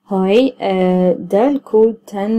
هاي آه، ده الكود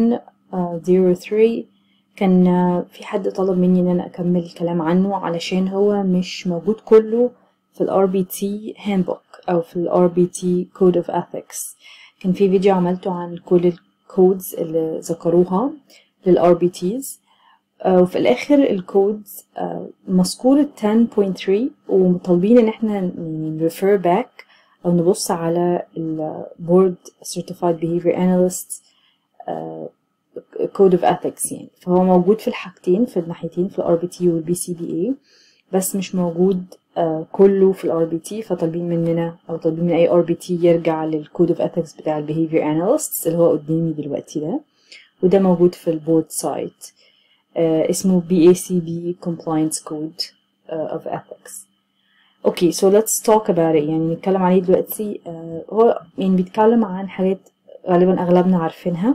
1003 كان آه، في حد طلب مني ان انا اكمل الكلام عنه علشان هو مش موجود كله في ال RBT handbook او في ال RBT code of ethics كان في فيديو عملته عن كل الكودز اللي ذكروها لل RBTs آه، وفي الاخر الكودز آه، مذكور 10.3 ومطالبين ان احنا يعني refer back او نبص على ال board certified behavior analyst آه، code of ethics يعني فهو موجود في الحاجتين في الناحيتين في ال RBT وال BCBA بس مش موجود آه، كله في ال RBT فطالبين مننا او طالبين من اي RBT يرجع لل code of ethics بتاع ال behavior analysts اللي هو قدامي دلوقتي ده وده موجود في البورد سايت آه، اسمه BACB Compliance Code آه، of Ethics اوكي so let's talk about it يعني نتكلم عليه دلوقتي آه، هو يعني بيتكلم عن حاجات غالبا اغلبنا عارفينها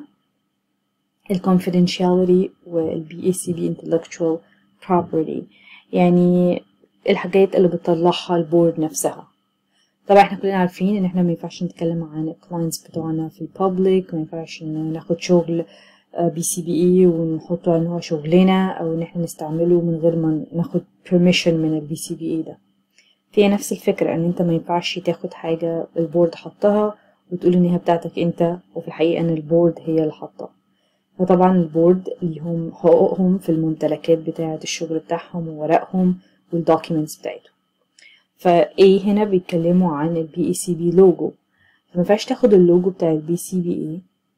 ال confidentiality وال BACB intellectual property يعني الحاجات اللي بتطلعها البورد نفسها طبعا احنا كلنا عارفين ان احنا ما ينفعش نتكلم عن الكلاينتس بتوعنا في البابليك ما ينفعش ان ناخد شغل بي سي بي اي ونحطه ان هو شغلنا او ان احنا نستعمله من غير ما ناخد permission من البي سي بي اي ده فهي نفس الفكرة ان انت ما ينفعش تاخد حاجة البورد حطها وتقول ان هي بتاعتك انت وفي الحقيقة ان البورد هي اللي حطها فطبعا البورد ليهم حقوقهم في الممتلكات بتاعة الشغل بتاعهم وورقهم والدوكيومنتس بتاعتهم فايه هنا بيتكلموا عن البي اي سي بي لوجو فما ينفعش تاخد اللوجو بتاع البي سي بي اي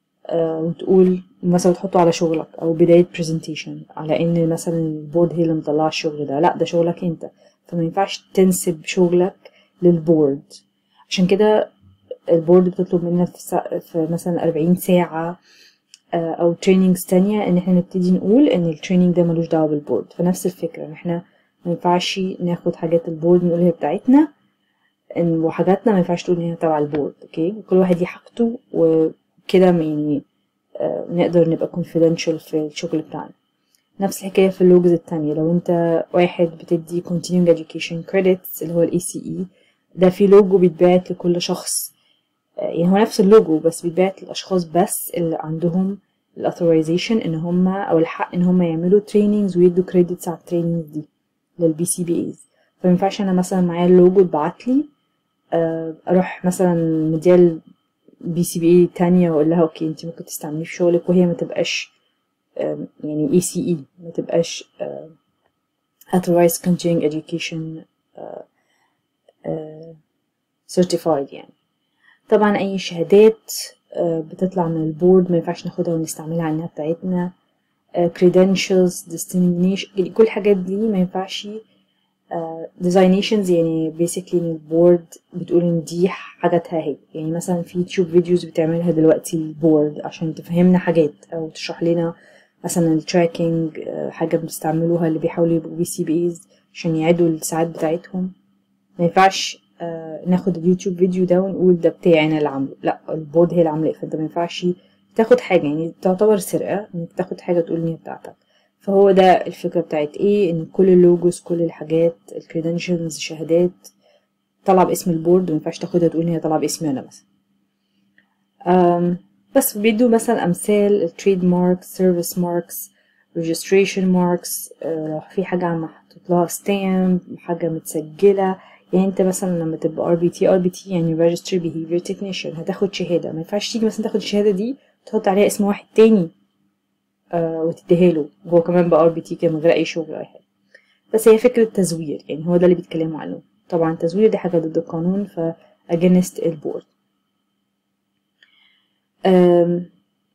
وتقول مثلا تحطه على شغلك او بداية برزنتيشن على ان مثلا البورد هي اللي مطلعه الشغل ده لا ده شغلك انت فما ينفعش تنسب شغلك للبورد عشان كده البورد بتطلب منا في, سا... في مثلا 40 ساعة آه، او تريننجز تانية ان احنا نبتدي نقول ان التريننج ده ملوش دعوة بالبورد فنفس الفكرة ان احنا ما ينفعش ناخد حاجات البورد نقول هي بتاعتنا ان وحاجاتنا ما ينفعش تقول ان هي تبع البورد اوكي كل واحد ليه حاجته وكده يعني آه، نقدر نبقى confidential في الشغل بتاعنا نفس الحكاية في اللوجز التانية لو انت واحد بتدي continuing education credits اللي هو ال ACE ده في لوجو بيتبعت لكل شخص آه، يعني هو نفس اللوجو بس بيتبعت للأشخاص بس اللي عندهم ال authorization ان هم او الحق ان هم يعملوا trainings ويدوا credits على التريننجز دي للبي سي بي ايز فمينفعش انا مثلا معايا اللوجو اتبعتلي آه، اروح مثلا مديها بي سي بي اي تانية واقول لها اوكي انت ممكن تستعمليه في شغلك وهي ما تبقاش آم، يعني اي سي اي ما تبقاش آم، authorized continuing education آه، آه، certified يعني طبعا اي شهادات آه، بتطلع من البورد ما ينفعش ناخدها ونستعملها انها بتاعتنا آه، credentials dissemination يعني كل الحاجات دي ما ينفعش آه، designations يعني basically ان البورد بتقول ان دي حاجاتها هي يعني مثلا في يوتيوب فيديوز بتعملها دلوقتي البورد عشان تفهمنا حاجات او تشرح لنا مثلا التراكنج حاجة بنستعملوها اللي بيحاولوا يبقوا بي سي بيز عشان يعيدوا الساعات بتاعتهم ما ينفعش آه، ناخد اليوتيوب فيديو ده ونقول ده بتاعي انا اللي عامله لا البورد هي اللي عاملاه فانت ما ينفعش تاخد حاجة يعني تعتبر سرقة انك تاخد حاجة تقول ان هي بتاعتك فهو ده الفكرة بتاعت ايه ان كل اللوجوز كل الحاجات الكريدنشلز الشهادات طالعة باسم البورد ومينفعش تاخدها تقول ان هي طالعة باسمي انا مثلا أم، بس بيدوا مثلا امثال التريد ماركس سيرفيس ماركس registration ماركس لو في حاجة محطوط لها ستامب حاجة متسجلة يعني انت مثلا لما تبقى ار بي تي ار بي تي يعني registered behavior technician هتاخد شهادة ما ينفعش تيجي مثلا تاخد الشهادة دي تحط عليها اسم واحد تاني آه وتديها له وهو كمان بقى ار بي تي كده من غير اي شغل ولا أي حاجة بس هي فكرة تزوير يعني هو ده اللي بيتكلموا عنه طبعا التزوير دي حاجة ضد القانون ف against البورد أم،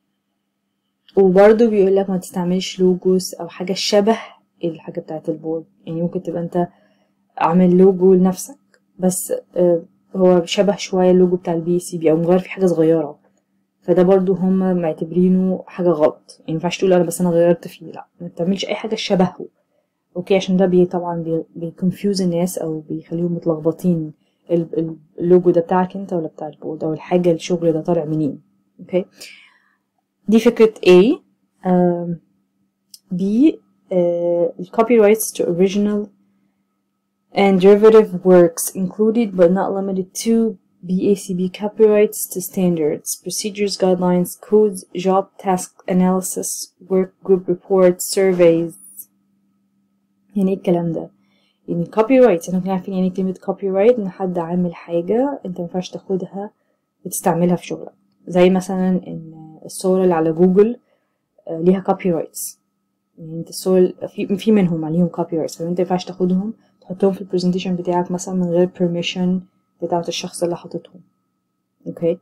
وبرضه بيقول لك ما تستعملش لوجوز او حاجه شبه الحاجه بتاعه البورد يعني ممكن تبقى انت عامل لوجو لنفسك بس آه، هو شبه شويه اللوجو بتاع البي سي بي او مغير فيه حاجه صغيره فده برضه هم معتبرينه حاجه غلط يعني مينفعش تقول انا بس انا غيرت فيه لا ما تعملش اي حاجه شبهه اوكي عشان ده بي طبعا بي بيكونفيوز الناس او بيخليهم متلخبطين ال- ال- اللوجو ده بتاعك انت ولا بتاع البورد او الحاجه الشغل ده طالع منين اوكي دي فكرة A um, B uh, copyrights to original and derivative works included but not limited to BACB copyrights to standards, procedures, guidelines, codes, job task analysis, work group reports, surveys يعني ايه الكلام ده؟ يعني copyright احنا كنا عارفين يعني كلمة copyright ان حد عامل حاجة انت مينفعش تاخدها وتستعملها في شغلك زي مثلا ان الصور اللي على جوجل ليها copyrights يعني انت الصور في, في منهم عليهم copyrights فانت مينفعش تاخدهم تحطهم في البرزنتيشن بتاعك مثلا من غير permission بتاعة الشخص اللي حاططهم اوكي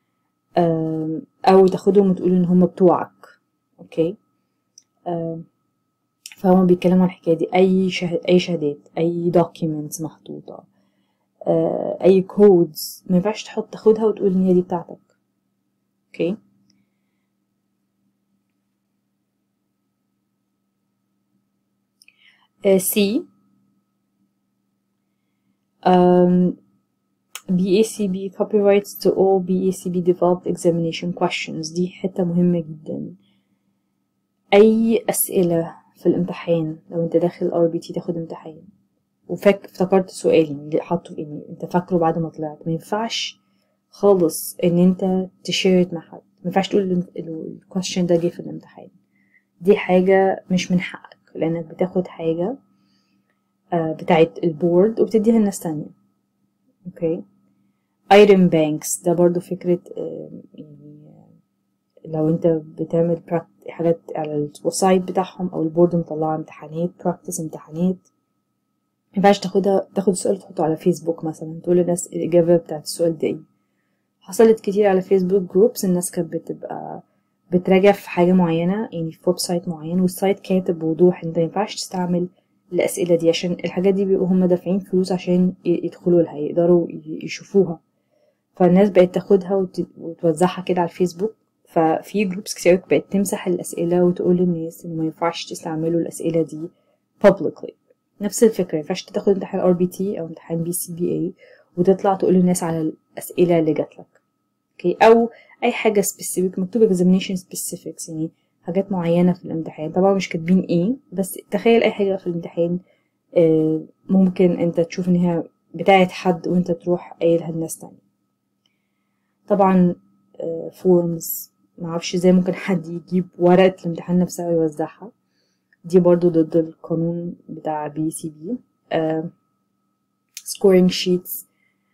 او تاخدهم وتقول ان هم بتوعك اوكي فهم بيتكلموا عن الحكايه دي اي شهد اي شهادات اي documents محطوطه اي كودز ما ينفعش تحط تاخدها وتقول ان هي دي بتاعتك اوكي سي um, BACB copyrights to all BACB developed examination questions دي حتة مهمة جدا أي أسئلة في الامتحان لو انت داخل RBT تاخد امتحان وفاك افتكرت سؤالي اللي حاطه يعني انت فاكره بعد ما طلعت ما ينفعش خالص ان انت تشيرت مع حد ما ينفعش تقول الكويشن ده جه في الامتحان دي حاجة مش من حقك لانك بتاخد حاجة بتاعت البورد وبتديها لناس تانية اوكي ايرن بانكس ده برضو فكرة يعني لو انت بتعمل حاجات على الويب سايت بتاعهم او البورد مطلعه امتحانات براكتس امتحانات مينفعش تاخدها تاخد السؤال وتحطه على فيسبوك مثلا تقول للناس الاجابه بتاعت السؤال ده ايه حصلت كتير على فيسبوك جروبس الناس كانت بتبقى بتراجع في حاجه معينه يعني في ويب سايت معين والسايت كاتب بوضوح انت مينفعش تستعمل الاسئله دي عشان الحاجات دي بيبقوا هم دافعين فلوس عشان يدخلوا لها يقدروا يشوفوها فالناس بقت تاخدها وتوزعها كده على الفيسبوك ففي جروبس كتير بقت تمسح الأسئلة وتقول للناس إنه ما ينفعش تستعملوا الأسئلة دي publicly نفس الفكرة ينفعش تاخد امتحان RBT أو امتحان BCBA وتطلع تقول للناس على الأسئلة اللي جاتلك اوكي أو أي حاجة specific مكتوب examination specifics يعني حاجات معينة في الامتحان طبعا مش كاتبين ايه بس تخيل أي حاجة في الامتحان ممكن انت تشوف ان هي بتاعت حد وانت تروح قايلها لناس تانية طبعا فورمز معرفش ازاي ممكن حد يجيب ورقة الامتحان نفسها ويوزعها دي برضو ضد القانون بتاع بي سي بي سكورينج شيتس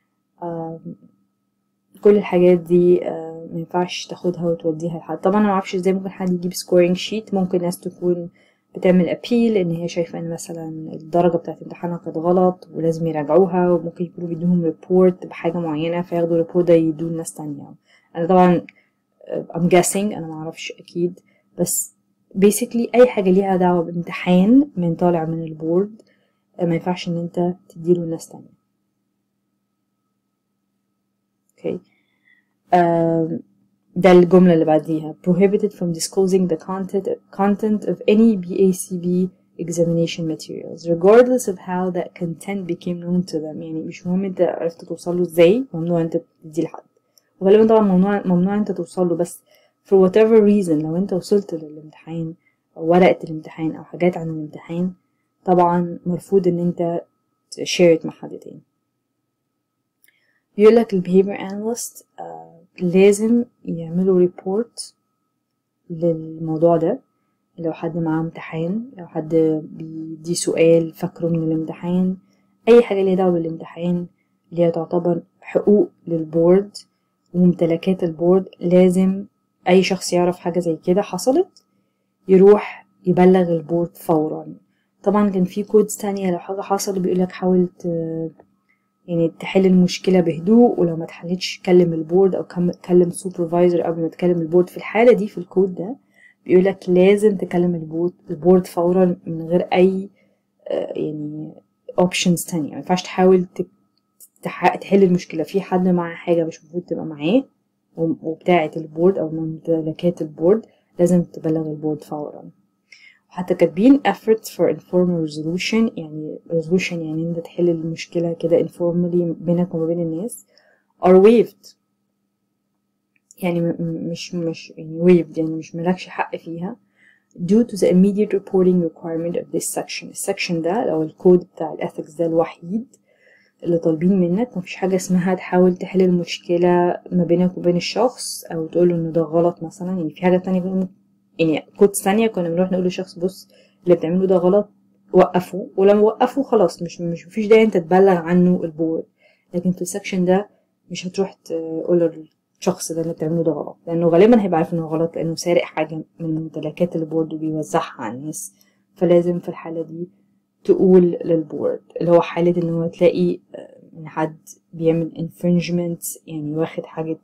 كل الحاجات دي uh, مينفعش تاخدها وتوديها لحد طبعا انا معرفش ازاي ممكن حد يجيب سكورينج شيت ممكن ناس تكون بتعمل ابيل ان هي شايفه ان مثلا الدرجه بتاعت امتحانها كانت غلط ولازم يراجعوها وممكن يكونوا بيدوهم ريبورت بحاجه معينه فياخدوا الريبورت ده يدوه لناس تانية انا طبعا I'm guessing انا معرفش اكيد بس basically اي حاجة ليها دعوة بامتحان من طالع من البورد ما ينفعش ان انت تديله لناس تانية اوكي okay. um, ده الجملة اللي بعديها prohibited from disclosing the content, content of any BACB examination materials regardless of how that content became known to them يعني مش مهم انت عرفت توصله ازاي ممنوع انت تديه لحد وغالبا طبعا ممنوع ممنوع انت توصل له بس for whatever reason لو انت وصلت للامتحان او ورقة الامتحان او حاجات عن الامتحان طبعا مرفوض ان انت تشيرت مع حد تاني بيقول لك البيهيفير اناليست آه لازم يعملوا ريبورت للموضوع ده لو حد معاه امتحان لو حد بيدي سؤال فاكره من الامتحان اي حاجه ليها دعوه بالامتحان اللي هي تعتبر حقوق للبورد وممتلكات البورد لازم اي شخص يعرف حاجه زي كده حصلت يروح يبلغ البورد فورا طبعا كان في كودز تانية لو حاجه حصل بيقولك حاول يعني تحل المشكلة بهدوء ولو ما اتحلتش كلم البورد أو كلم سوبرفايزر قبل ما تكلم البورد في الحالة دي في الكود ده بيقولك لازم تكلم البورد البورد فورا من غير أي يعني اوبشنز تانية ما ينفعش تحاول تحل المشكلة في حد معاه حاجة مش المفروض تبقى معاه وبتاعة البورد أو ممتلكات البورد لازم تبلغ البورد فورا وحتى كاتبين efforts for informal resolution يعني resolution يعني انت تحل المشكلة كده informally بينك وما بين الناس are waived يعني مش مش يعني waived يعني مش ملكش حق فيها due to the immediate reporting requirement of this section السكشن ده لو الكود بتاع الethics ده الوحيد اللي طالبين منك مفيش حاجة اسمها تحاول تحل المشكلة ما بينك وبين الشخص أو تقوله إن ده غلط مثلا يعني في حاجة تانية كنا يعني كود ثانية كنا بنروح نقول للشخص بص اللي بتعمله ده غلط وقفه ولما وقفه خلاص مش مش مفيش داعي انت تبلغ عنه البورد لكن في السكشن ده مش هتروح تقول للشخص ده اللي بتعمله ده غلط لأنه غالبا هيبقى عارف إنه غلط لأنه سارق حاجة من ممتلكات البورد وبيوزعها على الناس فلازم في الحالة دي تقول للبورد اللي هو حالة إن هو تلاقي من حد بيعمل infringement يعني واخد حاجة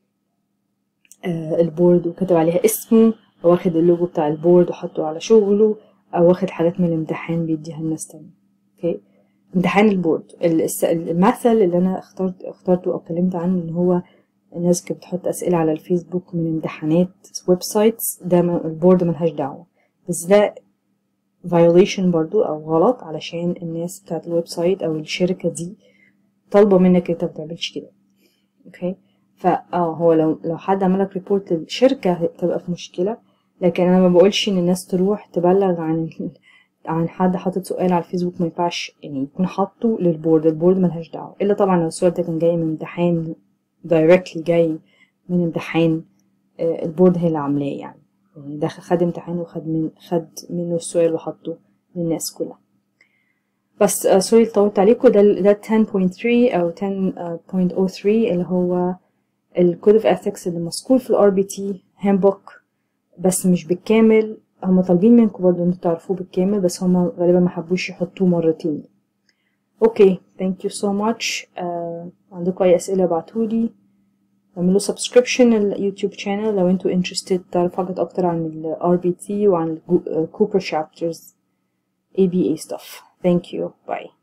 البورد وكتب عليها اسمه أو واخد اللوجو بتاع البورد وحطه على شغله أو واخد حاجات من الامتحان بيديها الناس تانية اوكي امتحان البورد المثل اللي أنا اخترت اخترته أو اتكلمت عنه إن هو الناس كانت بتحط أسئلة على الفيسبوك من امتحانات ويب سايتس ده البورد ملهاش دعوة بس ده violation برضو أو غلط علشان الناس بتاعت الويب سايت أو الشركة دي طالبة منك انت متعملش كده اوكي فا اه هو لو لو حد عملك ريبورت للشركة هتبقى في مشكلة لكن انا ما بقولش ان الناس تروح تبلغ عن عن حد حاطط سؤال على الفيسبوك ما ينفعش يعني يكون حاطه للبورد البورد ملهاش دعوة الا طبعا لو السؤال ده كان جاي من امتحان دايركتلي جاي من امتحان البورد هي اللي عاملاه يعني يعني ده خد امتحان وخد من خد منه السؤال وحطه للناس كلها بس آه سوري طولت عليكم ده ده 10.3 او 10.03 اللي هو الكود اوف ethics اللي مذكور في الار بي تي هاندبوك بس مش بالكامل هما طالبين منكم برضه ان تعرفوه بالكامل بس هما غالبا ما حبوش يحطوه مرتين اوكي ثانك يو سو ماتش عندكم اي اسئله ابعتولي اعملوا سبسكريبشن اليوتيوب شانل لو انتوا interested تعرفوا حاجات اكتر عن ال RBT وعن ال Cooper chapters ABA stuff thank you bye